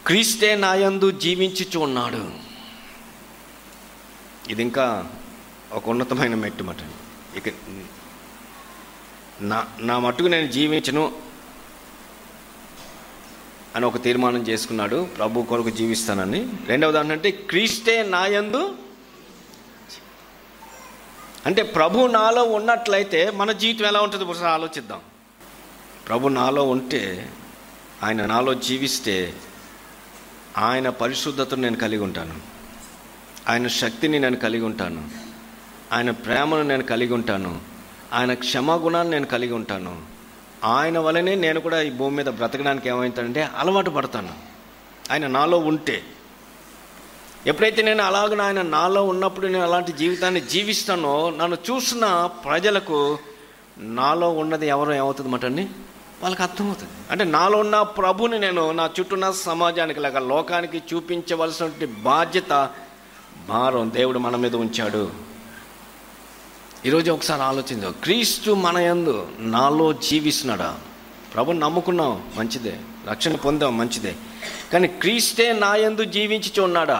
క్రీస్తే నాయందు జీవించుచు ఉన్నాడు ఇది ఇంకా ఒక ఉన్నతమైన మెట్టు మాట ఇక నా నా మట్టుకు నేను జీవించను అని ఒక తీర్మానం చేసుకున్నాడు ప్రభు కొరకు జీవిస్తానని రెండవది ఏంటంటే క్రీస్తే నాయందు అంటే ప్రభు నాలో ఉన్నట్లయితే మన జీవితం ఎలా ఉంటుందో ఒకసారి ఆలోచిద్దాం ప్రభు నాలో ఉంటే ఆయన నాలో జీవిస్తే ఆయన పరిశుద్ధతను నేను కలిగి ఉంటాను ఆయన శక్తిని నేను కలిగి ఉంటాను ఆయన ప్రేమను నేను కలిగి ఉంటాను ఆయన క్షమాగుణాన్ని నేను కలిగి ఉంటాను ఆయన వలనే నేను కూడా ఈ భూమి మీద బ్రతకడానికి ఏమవుతానంటే అలవాటు పడతాను ఆయన నాలో ఉంటే ఎప్పుడైతే నేను అలాగ ఆయన నాలో ఉన్నప్పుడు నేను అలాంటి జీవితాన్ని జీవిస్తానో నన్ను చూసిన ప్రజలకు నాలో ఉన్నది ఎవరో ఏమవుతుంది మాట అండి వాళ్ళకి అర్థమవుతుంది అంటే నాలో ఉన్న ప్రభుని నేను నా చుట్టూ ఉన్న సమాజానికి లేక లోకానికి చూపించవలసినటువంటి బాధ్యత భారం దేవుడు మన మీద ఉంచాడు ఈరోజు ఒకసారి ఆలోచించు క్రీస్తు మన యందు నాలో జీవిస్తున్నాడా ప్రభుని నమ్ముకున్నాం మంచిదే రక్షణ పొందాం మంచిదే కానీ క్రీస్తే నా యందు జీవించి ఉన్నాడా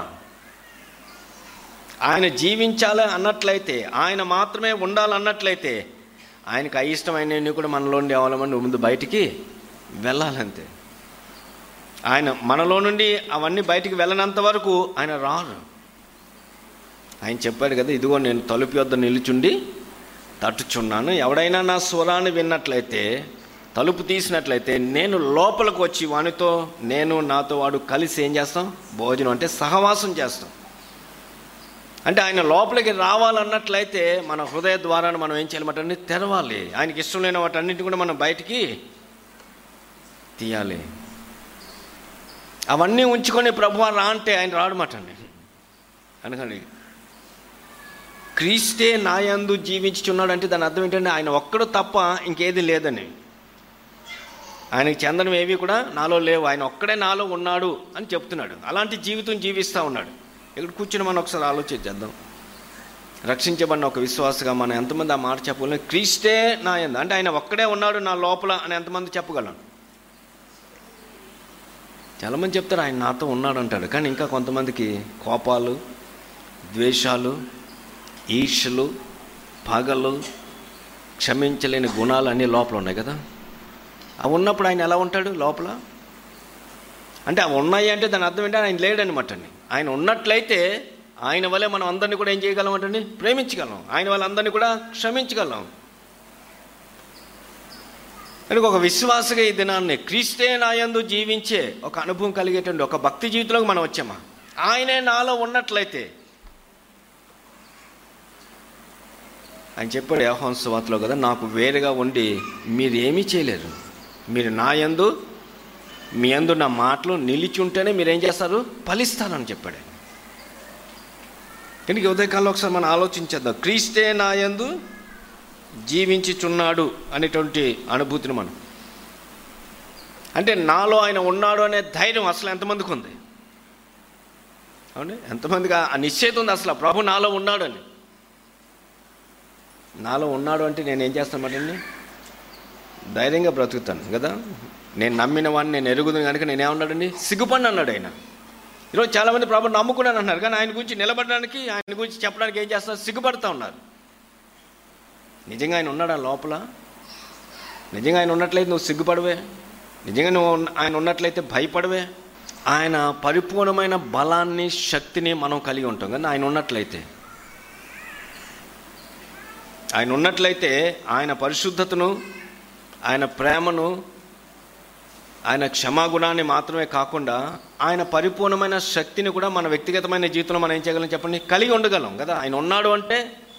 ఆయన జీవించాలి అన్నట్లయితే ఆయన మాత్రమే ఉండాలన్నట్లయితే ఆయనకు అయిష్టమైనవి కూడా మనలో నుండి అవలమని ముందు బయటికి వెళ్ళాలంతే ఆయన మనలో నుండి అవన్నీ బయటికి వెళ్ళనంత వరకు ఆయన రారు ఆయన చెప్పాడు కదా ఇదిగో నేను తలుపు యొద్ద నిలుచుండి తట్టుచున్నాను ఎవడైనా నా స్వరాన్ని విన్నట్లయితే తలుపు తీసినట్లయితే నేను లోపలికి వచ్చి వానితో నేను నాతో వాడు కలిసి ఏం చేస్తాం భోజనం అంటే సహవాసం చేస్తాం అంటే ఆయన లోపలికి రావాలన్నట్లయితే మన హృదయ ద్వారాన్ని మనం ఏం చేయాలి తెరవాలి ఆయనకి ఇష్టం లేని వాటన్నిటి కూడా మనం బయటికి తీయాలి అవన్నీ ఉంచుకొని ప్రభు రా అంటే ఆయన రాడమాటండి అనకండి క్రీస్తే నాయందు జీవించుచున్నాడు అంటే దాని అర్థం ఏంటంటే ఆయన ఒక్కడు తప్ప ఇంకేది లేదని ఆయనకి చెందడం ఏవి కూడా నాలో లేవు ఆయన ఒక్కడే నాలో ఉన్నాడు అని చెప్తున్నాడు అలాంటి జీవితం జీవిస్తూ ఉన్నాడు ఇక్కడ కూర్చుని మనం ఒకసారి ఆలోచించేద్దాం రక్షించబడిన ఒక విశ్వాసగా మనం ఎంతమంది ఆ మాట చెప్పగలం క్రీస్తే నా ఎందు అంటే ఆయన ఒక్కడే ఉన్నాడు నా లోపల అని ఎంతమంది చెప్పగలం చాలామంది చెప్తారు ఆయన నాతో ఉన్నాడు అంటాడు కానీ ఇంకా కొంతమందికి కోపాలు ద్వేషాలు ఈర్షలు పగలు క్షమించలేని గుణాలు అన్నీ లోపల ఉన్నాయి కదా అవి ఉన్నప్పుడు ఆయన ఎలా ఉంటాడు లోపల అంటే అవి ఉన్నాయి అంటే దాని అర్థం ఏంటంటే ఆయన లేడనమాట అండి ఆయన ఉన్నట్లయితే ఆయన వల్లే మనం అందరినీ కూడా ఏం చేయగలం అంటే ప్రేమించగలం ఆయన వాళ్ళందరినీ కూడా క్షమించగలం కనుక ఒక విశ్వాసగా ఈ దినాన్ని క్రీస్తే నాయందు జీవించే ఒక అనుభవం కలిగేటువంటి ఒక భక్తి జీవితంలోకి మనం వచ్చామా ఆయనే నాలో ఉన్నట్లయితే ఆయన చెప్పాడు యోహాన్ సువార్తలో కదా నాకు వేరుగా ఉండి మీరు ఏమీ చేయలేరు మీరు నా యందు మీ యందు నా మాటలు నిలిచి ఉంటేనే మీరు ఏం చేస్తారు ఫలిస్తారని చెప్పాడు ఆయన. కనుక ఉదయకాలంలో ఒకసారి మనం ఆలోచించేద్దాం క్రీస్తే నా యందు జీవించుచున్నాడు అనేటువంటి అనుభూతిని మనం అంటే నాలో ఆయన ఉన్నాడు అనే ధైర్యం అసలు ఎంతమందికి ఉంది అవును ఎంతమందికి ఆ నిశ్చయిత ఉంది అసలు ప్రభు నాలో ఉన్నాడు అని నాలో ఉన్నాడు అంటే నేను ఏం చేస్తానండి ధైర్యంగా బ్రతుకుతాను కదా నేను నమ్మిన వాడిని నేను ఎరుగుదును కనుక నేనేమన్నాడండి సిగ్గుపడి అన్నాడు ఆయన ఈరోజు చాలామంది ప్రభు నమ్ముకున్నాను అన్నారు కానీ ఆయన గురించి నిలబడడానికి ఆయన గురించి చెప్పడానికి ఏం చేస్తున్నారు సిగ్గుపడతా ఉన్నారు నిజంగా ఆయన ఉన్నాడా లోపల నిజంగా ఆయన ఉన్నట్లయితే నువ్వు సిగ్గుపడవే నిజంగా నువ్వు ఉన్న- ఆయన ఉన్నట్లయితే భయపడవే ఆయన పరిపూర్ణమైన బలాన్ని శక్తిని మనం కలిగి ఉంటాం కానీ ఆయన ఉన్నట్లయితే ఆయన ఉన్నట్లయితే ఆయన పరిశుద్ధతను ఆయన ప్రేమను ఆయన క్షమాగుణాన్ని మాత్రమే కాకుండా ఆయన పరిపూర్ణమైన శక్తిని కూడా మన వ్యక్తిగతమైన జీవితంలో మనం ఏం చేయగలం చెప్పండి కలిగి ఉండగలం కదా ఆయన ఉన్నాడు అంటే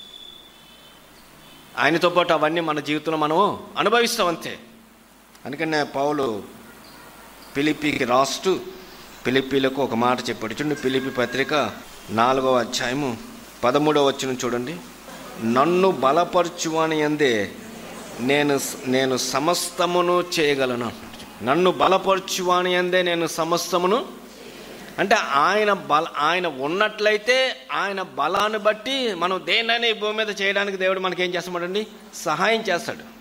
ఆయనతో పాటు అవన్నీ మన జీవితంలో మనం అనుభవిస్తాం అంతే అందుకనే పౌలు పిలిపికి రాస్తూ పిలిపిలకు ఒక మాట చెప్పాడు చూడండి పిలిపి పత్రిక నాలుగవ అధ్యాయము పదమూడవ వచ్చిన చూడండి నన్ను బలపరచువాని అందే నేను నేను సమస్తమును చేయగలను నన్ను బలపరచువాని అందే నేను సమస్తమును అంటే ఆయన బల ఆయన ఉన్నట్లయితే ఆయన బలాన్ని బట్టి మనం దేన్నైనా ఈ భూమి మీద చేయడానికి దేవుడు మనకి ఏం చేస్తామండి సహాయం చేస్తాడు